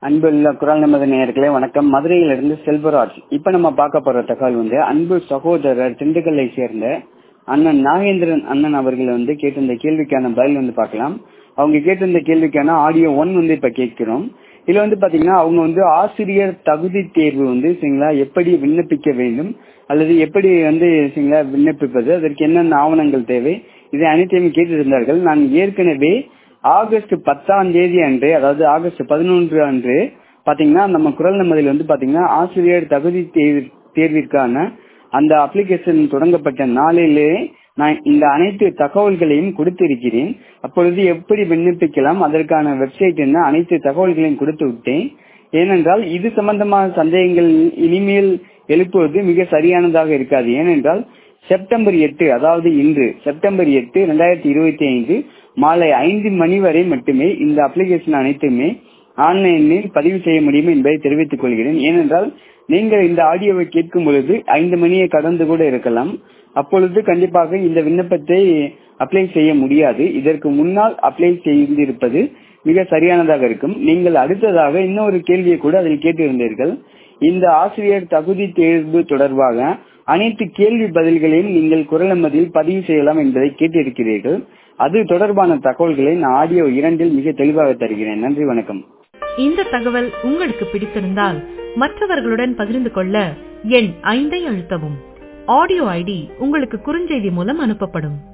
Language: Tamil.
அன்புள்ள குரல் நமது நேயர்களே வணக்கம் மதுரையிலிருந்து செல்வராஜ் இப்ப நம்ம பார்க்க போற தகவல் வந்து அன்பு சகோதரர் திண்டுக்கல்லை சேர்ந்த அண்ணன் நாகேந்திரன் அண்ணன் அவர்கள் வந்து கேட்டிருந்த கேள்விக்கான பதில் வந்து பார்க்கலாம் அவங்க கேட்டிருந்த கேள்விக்கான ஆடியோ ஒன் வந்து இப்ப கேட்கிறோம் இதுல வந்து பாத்தீங்கன்னா அவங்க வந்து ஆசிரியர் தகுதி தேர்வு வந்து சரிங்களா எப்படி விண்ணப்பிக்க வேண்டும் அல்லது எப்படி வந்து சரிங்களா விண்ணப்பிப்பது அதற்கு என்னென்ன ஆவணங்கள் தேவை இதை அனைத்தையும் கேட்டிருந்தார்கள் நான் ஏற்கனவே ஆகஸ்ட் பத்தாம் தேதி அன்று அதாவது ஆகஸ்ட் பதினொன்று அன்று பாத்தீங்கன்னா நம்ம குரல் நம்மதில் வந்து பாத்தீங்கன்னா ஆசிரியர் தகுதி தேர்விற்கான அந்த அப்ளிகேஷன் தொடங்கப்பட்ட நாளிலே நான் இந்த அனைத்து தகவல்களையும் கொடுத்திருக்கிறேன் அப்பொழுது எப்படி விண்ணப்பிக்கலாம் அதற்கான வெப்சைட் என்ன அனைத்து தகவல்களையும் கொடுத்து விட்டேன் ஏனென்றால் இது சம்பந்தமான சந்தேகங்கள் இனிமேல் எழுப்புவது மிக சரியானதாக இருக்காது ஏனென்றால் செப்டம்பர் எட்டு அதாவது இன்று செப்டம்பர் எட்டு இரண்டாயிரத்தி இருபத்தி ஐந்து மாலை ஐந்து மணி வரை மட்டுமே இந்த அப்ளிகேஷன் அனைத்துமே ஆன்லைனில் பதிவு செய்ய முடியும் என்பதை தெரிவித்துக் கொள்கிறேன் ஏனென்றால் நீங்கள் இந்த ஆடியோவை கேட்கும் பொழுது ஐந்து மணியை கடந்து கூட இருக்கலாம் அப்பொழுது கண்டிப்பாக இந்த விண்ணப்பத்தை அப்ளை செய்ய முடியாது இதற்கு முன்னால் அப்ளை செய்திருப்பது மிக சரியானதாக இருக்கும் நீங்கள் அடுத்ததாக இன்னொரு கேள்வியை கூட அதில் கேட்டிருந்தீர்கள் இந்த ஆசிரியர் தகுதி தேர்வு தொடர்பாக அனைத்து கேள்வி பதில்களையும் நீங்கள் குரலமதில் பதிவு செய்யலாம் என்பதை கேட்டிருக்கிறீர்கள் அது தொடர்பான தகவல்களை நான் ஆடியோ இரண்டில் மிக தெளிவாக தருகிறேன் நன்றி வணக்கம் இந்த தகவல் உங்களுக்கு பிடித்திருந்தால் மற்றவர்களுடன் பகிர்ந்து கொள்ள எண் ஐந்தை அழுத்தவும் ஆடியோ ஐடி உங்களுக்கு குறுஞ்செய்தி மூலம் அனுப்பப்படும்